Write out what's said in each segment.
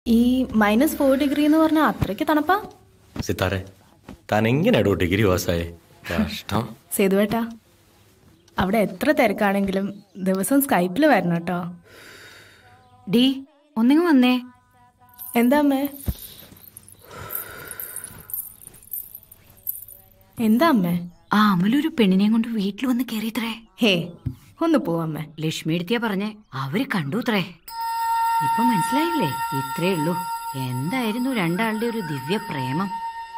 ഈ minus four degree എന്ന് പറഞ്ഞാൽ അത്രയ്ക്ക് തണുപ്പാ സിത്താരെ താൻ എങ്ങനെയാടോ ഡിഗ്രി പാസ്സായേ കഷ്ടം സേതുവേട്ടാ അവിടെ എത്ര തിരക്കാണെങ്കിലും ദിവസം സ്കൈപ്പിൽ വരണം കേട്ടോ ഡി ഒന്നിങ്ങ് വന്നേ എന്താ അമ്മേ എന്താ അമ്മേ ആ അമലൊരു പെണ്ണിനെയും കൊണ്ട് വീട്ടിൽ വന്ന് കയറിത്രേ ഹേ ഒന്ന് പോവമ്മേ ലക്ഷ്മി എടുത്തിയാ പറഞ്ഞേ അവര് കണ്ടുത്രേ ഇപ്പൊ മനസ്സിലായില്ലേ ഇത്രേ ഉള്ളൂ എന്തായിരുന്നു രണ്ടാളുടെ ഒരു ദിവ്യ പ്രേമം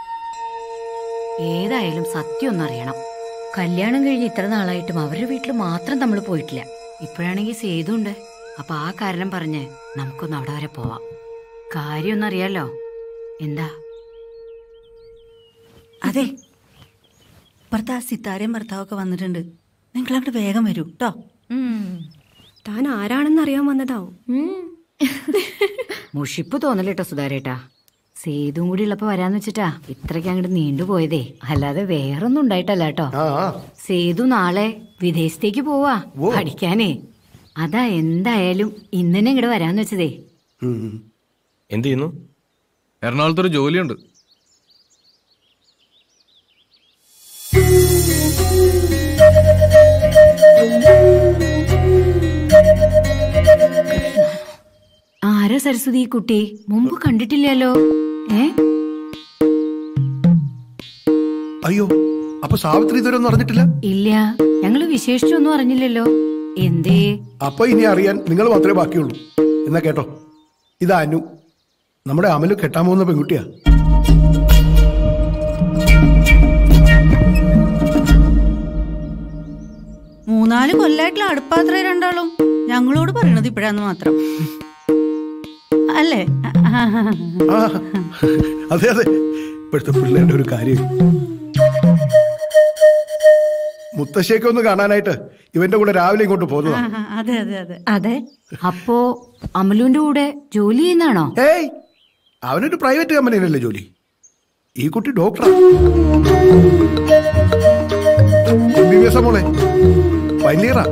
ഏതായാലും സത്യം ഒന്നറിയണം കല്യാണം കഴിഞ്ഞ് ഇത്ര നാളായിട്ടും അവരുടെ വീട്ടിൽ മാത്രം നമ്മൾ പോയിട്ടില്ല ഇപ്പോഴാണെങ്കിൽ സേതുണ്ട് അപ്പൊ ആ കാരണം പറഞ്ഞ് നമുക്കൊന്ന് അവിടെ വരെ പോവാം കാര്യമൊന്നും അറിയാലോ എന്താ അതെ ഇപ്പുറത്ത് ആ സിത്താരയും ഭർത്താവൊക്കെ വന്നിട്ടുണ്ട് നിങ്ങൾ അങ്ങോട്ട് വേഗം വരൂ കേട്ടോ താൻ ആരാണെന്ന് അറിയാൻ വന്നതാവും മുഷിപ്പ് തോന്നലേട്ടോ സുധാരേട്ടാ സേതും കൂടി ഉള്ളപ്പോ വരാന്ന് വെച്ചിട്ടാ ഇത്രയ്ക്ക് അങ്ങോട്ട് നീണ്ടുപോയതേ അല്ലാതെ വേറൊന്നും ഉണ്ടായിട്ടല്ല കേട്ടോ സേതു നാളെ വിദേശത്തേക്ക് പോവാ പഠിക്കാനേ അതാ എന്തായാലും ഇന്നെ ഇങ്ങോട്ട് വരാന്ന് വെച്ചതേ എന്ത് ചെയ്യുന്നു എറണാകുളത്തൊരു ജോലിയുണ്ട് ആരാ സരസ്വതി ഈ കുട്ടി മുമ്പ് കണ്ടിട്ടില്ലല്ലോ ഏ അയ്യോ അപ്പൊ സാവിത്രി ഇതുവരെ ഒന്നും അറിഞ്ഞിട്ടില്ല ഇല്ല ഞങ്ങള് വിശേഷിച്ചൊന്നും അറിഞ്ഞില്ലല്ലോ എന്തേ അപ്പൊ ഇനി അറിയാൻ നിങ്ങൾ മാത്രമേ ബാക്കിയുള്ളൂ എന്നാ കേട്ടോ ഇതാ അനു നമ്മുടെ അമല് കെട്ടാൻ പോകുന്ന പെൺകുട്ടിയാ മൂന്നാല് കൊല്ലായിട്ടുള്ള അടുപ്പാത്ര രണ്ടാളും ഞങ്ങളോട് പറയണത് ഇപ്പോഴാന്ന് മാത്രം അല്ലേ ആ അതെ അതെ ഇപ്പോഴത്തെ പിള്ളേരുടെ ഒരു കാര്യം മുത്തശ്ശിയൊക്കെ ഒന്ന് കാണാനായിട്ട് ഇവന്റെ കൂടെ രാവിലെ ഇങ്ങോട്ട് പോകുന്നതാ അതെ അതെ അതെ അതെ അപ്പോ അമലുവിന്റെ കൂടെ ജോലി ചെയ്യുന്നാണോ ഏയ് അവനൊരു പ്രൈവറ്റ് കമ്പനിയിലല്ലേ ജോലി ഈ കുട്ടി ഡോക്ടറാ എം ബി ബി എസ് മോളെ പനീറാ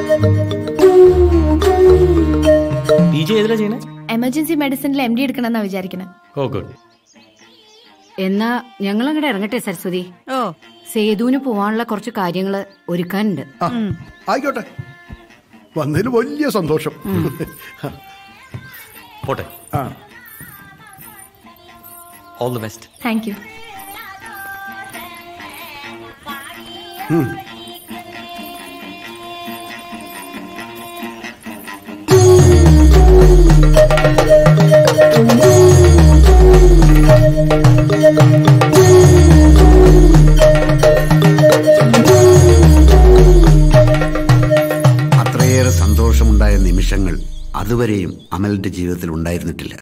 പി ജി ഏതിലാ ചെയ്യണേ എമർജൻസി മെഡിസിനിൽ എം ഡി എടുക്കണമെന്നാ വിചാരിക്കണേ ഓ ഗുഡ് എന്നാ ഞങ്ങൾ അങ്ങോട്ട് ഇറങ്ങട്ടെ സരസ്വതി ഓ സേതുവിന് പോവാനുള്ള കുറച്ച് കാര്യങ്ങള് ഒരുക്കാനുണ്ട് ആ ആയിക്കോട്ടെ വന്നതിൽ വലിയ സന്തോഷം പോട്ടെ ആ all the best thank you അത്രയേറെ സന്തോഷമുണ്ടായ നിമിഷങ്ങൾ അതുവരെയും അമലിന്റെ ജീവിതത്തിൽ ഉണ്ടായിരുന്നിട്ടില്ല